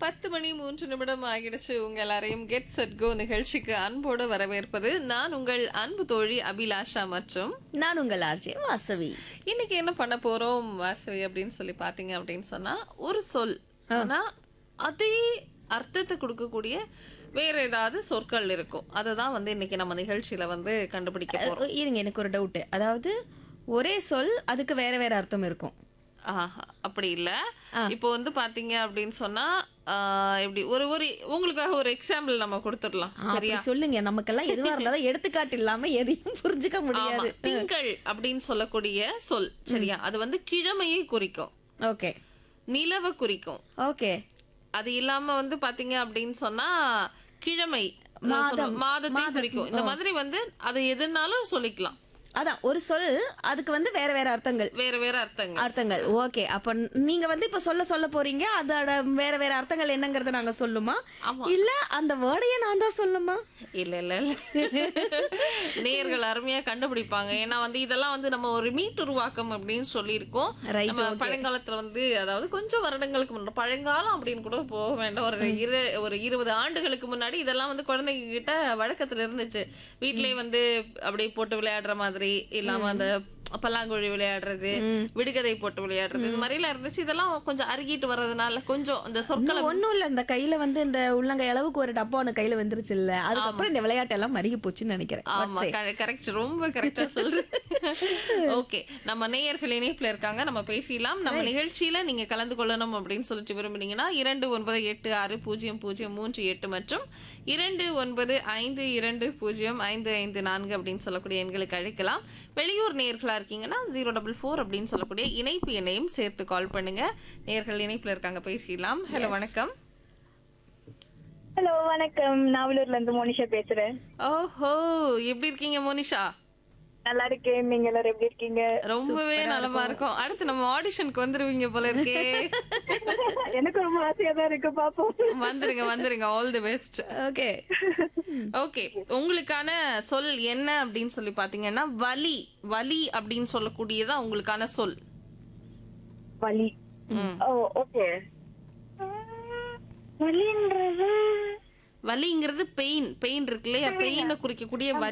பத்து மணி மூன்று நிமிடம் ஆகிடுச்சு உங்க எல்லாரையும் கெட் செட் கோ நிகழ்ச்சிக்கு அன்போடு வரவேற்பது நான் உங்கள் அன்பு தோழி அபிலாஷா மற்றும் நான் உங்கள் ஆர்ஜே வாசவி இன்னைக்கு என்ன பண்ண போறோம் வாசவி அப்படின்னு சொல்லி பாத்தீங்க அப்படின்னு சொன்னா ஒரு சொல் ஆனா அதே அர்த்தத்தை கொடுக்கக்கூடிய வேற ஏதாவது சொற்கள் இருக்கும் அததான் வந்து இன்னைக்கு நம்ம நிகழ்ச்சியில வந்து கண்டுபிடிக்க போறோம் அஹ், இருங்க எனக்கு ஒரு டவுட் அதாவது ஒரே சொல் அதுக்கு வேற வேற அர்த்தம் இருக்கும் ஆஹா, அப்படி இல்ல இப்போ வந்து பாத்தீங்க அப்படின்னு சொன்னா ஆஹ், எப்படி ஒரு ஒரு உங்களுக்காக ஒரு எக்ஸாம்பிள் நம்ம கொடுத்துடலாம் சரியா அப்படி சொல்லுங்க நமக்கெல்லாம் எதுவா இருந்தாலும் எடுத்துக்காட்டு இல்லாம எதையும் புரிஞ்சுக்க ஆமா, முடியாது திங்கள் அப்படின்னு சொல்லக்கூடிய சொல் சரியா அது வந்து கிழமையை குறிக்கும் ஓகே நிலவை குறிக்கும் ஓகே அது இல்லாம வந்து பாத்தீங்க அப்படின்னு சொன்னா கிழமை அதாவது சொல்றோம், மாதத்தை குறிக்கும் இந்த மாதிரி வந்து அது எதுனாலும் சொல்லிக்கலாம் அதான் ஒரு சொல் அதுக்கு வந்து வேற வேற அர்த்தங்கள் வேற வேற அர்த்தங்கள் அர்த்தங்கள் ஓகே அப்ப நீங்க வந்து இப்ப சொல்ல சொல்ல போறீங்க அதோட வேற வேற அர்த்தங்கள் என்னங்கறத நாங்க சொல்லுமா ஆமா. இல்ல அந்த வேர்டையே நான் தான் சொல்லுமா இல்ல இல்ல இல்ல நேயர்கள் அருமையா கண்டுபிடிப்பாங்க ஏன்னா வந்து இதெல்லாம் வந்து நம்ம ஒரு மீட் உருவாக்கம் அப்படின்னு சொல்லியிருக்கோம் Right, நம்ம பழங்காலத்துல வந்து அதாவது கொஞ்சம் வருடங்களுக்கு முன்னாடி பழங்காலம் அப்படின்னு கூட போக வேண்டாம் ஒரு இரு ஒரு இருபது ஆண்டுகளுக்கு முன்னாடி இதெல்லாம் வந்து குழந்தைங்க கிட்ட வழக்கத்துல இருந்துச்சு வீட்லயே வந்து அப்படியே போட்டு விளையாடுற மாதிரி இல்லாம அந்த பல்லாங்குழி விளையாடுறது விடுகதை போட்டு விளையாடுறது இந்த மாதிரி எல்லாம் இருந்துச்சு இதெல்லாம் கொஞ்சம் அருகிட்டு வர்றதுனால கொஞ்சம் இந்த சொற்களை இன்னும் ஒண்ணும் இல்ல இந்த கையில வந்து இந்த உள்ளங்கை அளவுக்கு ஒரு டப்பா ஒண்ணு கையில வந்துருச்சு இல்ல அதுக்கப்புறம் இந்த விளையாட்டு எல்லாம் மருகி போச்சுன்னு நினைக்கிறேன் ஆமா கரெக்ட் ரொம்ப கரெக்டா சொல்றேன் ஓகே நம்ம நேயர்கள் இணைப்புல இருக்காங்க நம்ம பேசிடலாம் நம்ம நிகழ்ச்சியில நீங்க கலந்து கொள்ளணும் அப்படின்னு சொல்லிட்டு விரும்புனீங்கன்னா இரண்டு ஒன்பது எட்டு ஆறு பூஜ்ஜியம் பூஜ்ஜியம் மூன்று எட்டு மற்றும் இரண்டு ஒன்பது ஐந்து இரண்டு பூஜ்ஜியம் ஐந்து ஐந்து நான்கு அப்படின்னு சொல்லக்கூடிய எண்களுக்கு அழைக்கலாம் வெளியூர் நேயர்களா இருக்கீங்கன்னா ஜீரோ டபுள் ஃபோர் அப்படின்னு சொல்லக்கூடிய இணைப்பு எண்ணையும் சேர்த்து கால் பண்ணுங்க நேயர்கள் இணைப்புல இருக்காங்க பேசிடலாம் ஹலோ வணக்கம் ஹலோ வணக்கம் நாவலூர்ல இருந்து மோனிஷா பேசுறேன் ஓஹோ எப்படி இருக்கீங்க மோனிஷா நல்லா இருக்கேன் நீங்க எல்லாரும் எப்படி இருக்கீங்க ரொம்பவே நலமா இருக்கும் அடுத்து நம்ம ஆடிஷனுக்கு வந்துருவீங்க போல இருக்கே எனக்கு ரொம்ப ஆசையா தான் இருக்கு பாப்போம் வந்துருங்க வந்துருங்க all the best okay okay உங்களுக்கான சொல் என்ன அப்படின்னு சொல்லி பாத்தீங்கன்னா வலி வலி அப்படின்னு சொல்லக்கூடியதான் உங்களுக்கான சொல் வலி ஓ ஓகே வலின்றது வலிங்கிறது பெயின் பெயின் இருக்கு இல்லையா பெயினை குறிக்கக்கூடிய வலி